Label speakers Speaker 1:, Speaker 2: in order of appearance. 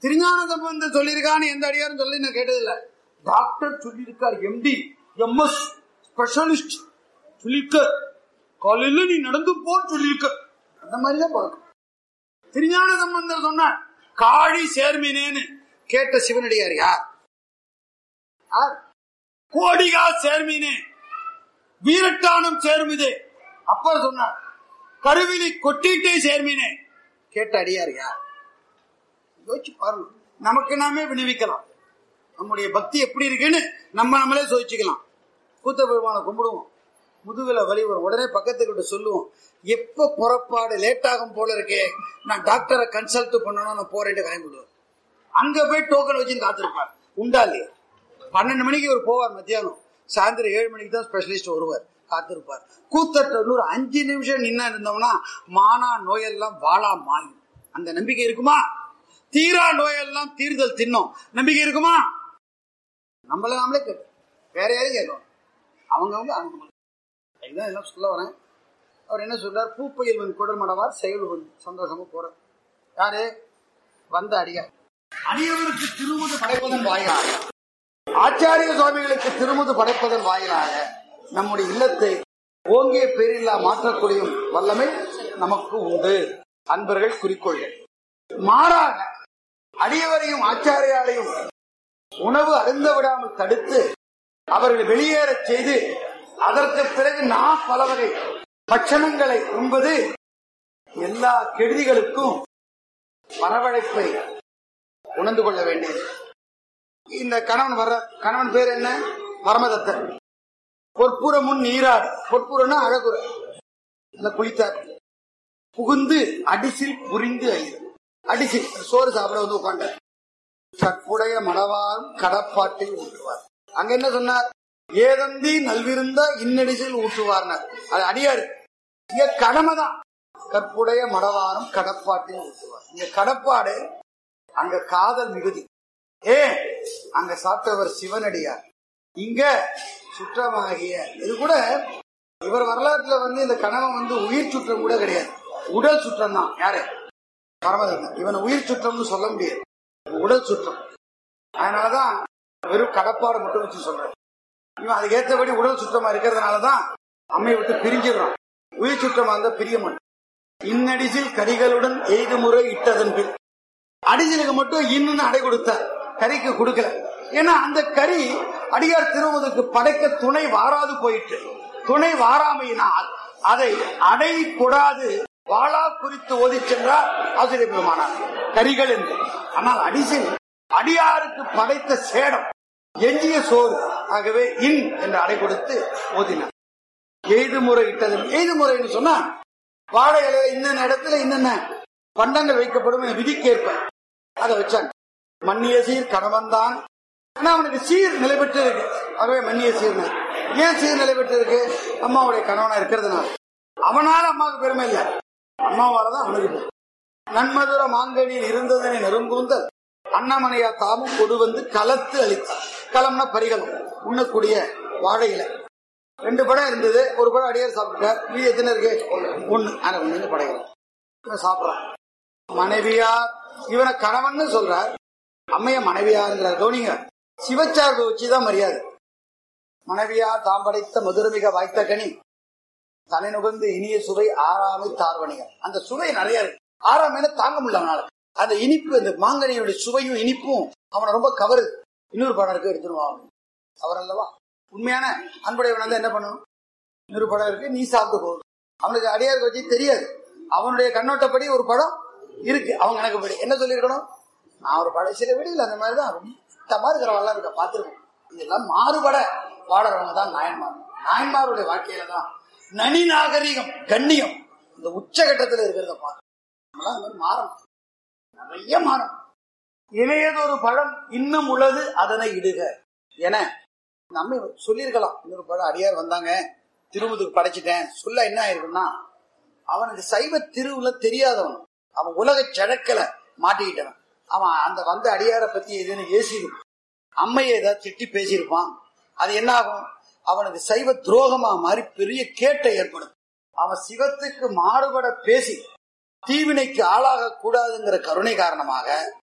Speaker 1: திருஞான சம்பந்தம் சொல்லியிருக்கான்னு எந்த அடியாரும் சொல்லி நான் கேட்டதில்ல டாக்டர் சொல்லியிருக்கார் எம்டி எம்எஸ் ஸ்பெஷலிஸ்ட் சொல்லியிருக்க காலையில நீ நடந்து போன்னு சொல்லியிருக்க அந்த மாதிரிதான் பார்க்கணும் திருஞான சம்பந்தர் சொன்னார் காழி சேர்மினேன்னு கேட்ட சிவனடியார் யார் யார் கோடிகா சேர்மினே வீரட்டானம் சேர்மிதே அப்ப சொன்னார் கருவிலி கொட்டிட்டே சேர்மினே கேட்ட அடியார் யார் யோசிச்சு பாருங்க நமக்கு நாமே விடுவிக்கலாம் நம்முடைய பக்தி எப்படி இருக்குன்னு நம்ம நம்மளே சோதிச்சுக்கலாம் கூத்த பெருமானை கும்பிடுவோம் முதுகுல வலி வரும் உடனே பக்கத்துக்கிட்ட சொல்லுவோம் எப்ப புறப்பாடு லேட் ஆகும் போல இருக்கே நான் டாக்டரை கன்சல்ட் பண்ணணும் நான் போறேன்ட்டு கிளம்பிடுவேன் அங்க போய் டோக்கன் வச்சு காத்திருப்பார் உண்டா இல்லையா பன்னெண்டு மணிக்கு ஒரு போவார் மத்தியானம் சாயந்தரம் ஏழு மணிக்கு தான் ஸ்பெஷலிஸ்ட் வருவார் காத்திருப்பார் கூத்தட்ட ஒரு அஞ்சு நிமிஷம் நின்னா இருந்தோம்னா மானா நோயெல்லாம் வாழா மாயும் அந்த நம்பிக்கை இருக்குமா தீரா நோயெல்லாம் தீர்தல் தின்னோம் நம்பிக்கை இருக்குமா நம்மள நாமளே கேட்கும் வேற யாரையும் கேட்கணும் அவங்கவுங்க அவங்க இதுதான் எல்லாம் சொல்ல வரேன் அவர் என்ன சொல்றார் பூப்பையில் குடல் மடவார் செயல் வந்து சந்தோஷமா போறார் யாரு வந்த அடியார் அடியவருக்கு திருமுது படைப்பதன் வாயிலாக ஆச்சாரிய சுவாமிகளுக்கு திருமுது படைப்பதன் வாயிலாக நம்முடைய இல்லத்தை ஓங்கிய பேரில்லா மாற்றக்கூடிய வல்லமை நமக்கு உண்டு அன்பர்கள் குறிக்கொள்கள் மாறாக அடியவரையும் ஆச்சாரியாரையும் உணவு அருந்த விடாமல் தடுத்து அவர்கள் வெளியேறச் செய்து அதற்கு பிறகு நான் பல வகை பட்சணங்களை உண்பது எல்லா கெடுதிகளுக்கும் வரவழைப்பை உணர்ந்து கொள்ள வேண்டியது இந்த கணவன் வர்ற கணவன் பேர் என்ன மரமதத்தன் பொற்புற முன் நீராடு பொற்புறன்னா அழகுற அந்த குளித்தார் புகுந்து அடிசில் புரிந்து ஐயர் அடிசில் சோறு சாப்பிட வந்து உட்காண்டார் சற்புடைய மணவாரும் கடப்பாட்டில் ஊட்டுவார் அங்க என்ன சொன்னார் ஏதந்தி நல்விருந்தா இன்னடிசில் ஊட்டுவார்னார் அது அடியாரு இங்க கடமை தான் கற்புடைய மடவாரம் கடப்பாட்டில் ஊட்டுவார் இங்க கடப்பாடு அங்க காதல் மிகுதி ஏ அங்க சாப்பிட்டவர் சிவனடியார் இங்க சுற்றமாகிய இது கூட இவர் வரலாற்றுல வந்து இந்த கணவன் வந்து உயிர் சுற்றம் கூட கிடையாது உடல் சுற்றம் தான் யாரு பரமதன் இவன் உயிர் சுற்றம்னு சொல்ல முடியாது உடல் சுற்றம் அதனாலதான் வெறும் கடப்பாடு மட்டும் வச்சு சொல்றேன் இவன் அதுக்கு ஏற்றபடி உடல் சுற்றமா இருக்கிறதுனாலதான் அம்மையை விட்டு பிரிஞ்சிடறான் உயிர் சுற்றமா இருந்தா பிரிய மாட்டான் இன்னடிசில் கரிகளுடன் எய்து முறை இட்டதன் பின் அடிஜலுக்கு மட்டும் இன்னும் அடை கொடுத்தார் கறிக்கு கொடுக்கல ஏன்னா அந்த கறி அடியார் திருவதுக்கு படைக்க துணை வாராது போயிட்டு துணை வாராமையினால் அதை அடை கொடாது வாழா குறித்து ஓதி சென்றார் ஆசிரியர் பெருமானார் கரிகள் என்று ஆனால் அடிசில் அடியாருக்கு படைத்த சேடம் எஞ்சிய சோறு ஆகவே இன் என்று அடை கொடுத்து ஓதினார் எய்து முறை இட்டது எய்து முறைன்னு சொன்னா வாழை இலையில இன்னென்ன இடத்துல இன்னென்ன பண்டங்கள் வைக்கப்படும் என விதிக்கேற்ப அதை வச்சாங்க மன்னிய சீர் கணவன் தான் ஆனா அவனுக்கு சீர் நிலை பெற்று இருக்கு ஆகவே மன்னிய சீர்னு ஏன் சீர் நிலை பெற்று இருக்கு அம்மாவுடைய கணவனா இருக்கிறதுனால அவனால அம்மாவுக்கு பெருமை இல்லை அம்மாவாலதான் அவனுக்கு பெருமை. நன்மதுர மாங்கனியில் இருந்ததனை நெருங்கூந்தல் அண்ணாமனையா தாமும் கொடு வந்து கலத்து அளித்தார் களம்னா பரிகலம் உண்ணக்கூடிய வாழை இலை ரெண்டு படம் இருந்தது ஒரு படம் அடியார் சாப்பிட்டார் மீதி எத்தனை இருக்கு ஒண்ணு ஆனா ஒண்ணு படைகலம் இவன் சாப்பிடறான் மனைவியார் இவனை கணவன்னு சொல்றார் அம்மைய மனைவியாருங்கிறார் கவுனிங்க சிவச்சார்பு வச்சுதான் மரியாதை மனைவியார் தாம் படைத்த மதுரமிக வாய்த்த கனி தலை நுகர்ந்து இனிய சுவை ஆறாமை தார்வணிகள் அந்த சுவை நிறைய இருக்கு ஆறாமையில தாங்க முடியல அவனால அந்த இனிப்பு அந்த மாங்கனியுடைய சுவையும் இனிப்பும் அவனை ரொம்ப கவருது இன்னொரு படம் இருக்கு எடுத்துருவான் அவர் அல்லவா உண்மையான அன்புடையவன் வந்து என்ன பண்ணணும் இன்னொரு படம் இருக்கு நீ சாப்பிட்டு போகும் அவனுக்கு அடியாருக்கு வச்சு தெரியாது அவனுடைய கண்ணோட்டப்படி ஒரு படம் இருக்கு அவன் கணக்குப்படி என்ன சொல்லியிருக்கணும் நான் ஒரு படம் சில வீடுகள் அந்த மாதிரி தான் ரொம்ப இருக்கிறவெல்லாம் இருக்க பார்த்துருக்கோம் இதெல்லாம் மாறுபட வாடுறவங்க தான் நாயன்மார் நாயன்மாருடைய வாழ்க்கையில தான் நனி நாகரிகம் கண்ணியம் இந்த உச்சகட்டத்தில் இருக்கிறத பார்க்கணும் நம்மளாம் அந்த மாதிரி மாறணும் நிறைய மாறணும் இளையதொரு பழம் இன்னும் உள்ளது அதனை இடுக என நம்ம சொல்லியிருக்கலாம் இன்னொரு பழம் அடியார் வந்தாங்க திருமுதுக்கு படைச்சிட்டேன் சொல்ல என்ன ஆயிருக்குன்னா அவனுக்கு சைவ திருவுல தெரியாதவன் அவன் உலக சழக்கல மாட்டிக்கிட்டவன் அவன் அந்த வந்த அடியாரை பத்தி எதுன்னு ஏசிடும் அம்மையை ஏதாவது திட்டி பேசியிருப்பான் அது என்ன ஆகும் அவனுக்கு சைவ துரோகமா மாறி பெரிய கேட்டை ஏற்படும் அவன் சிவத்துக்கு மாறுபட பேசி தீவினைக்கு ஆளாக கூடாதுங்கிற கருணை காரணமாக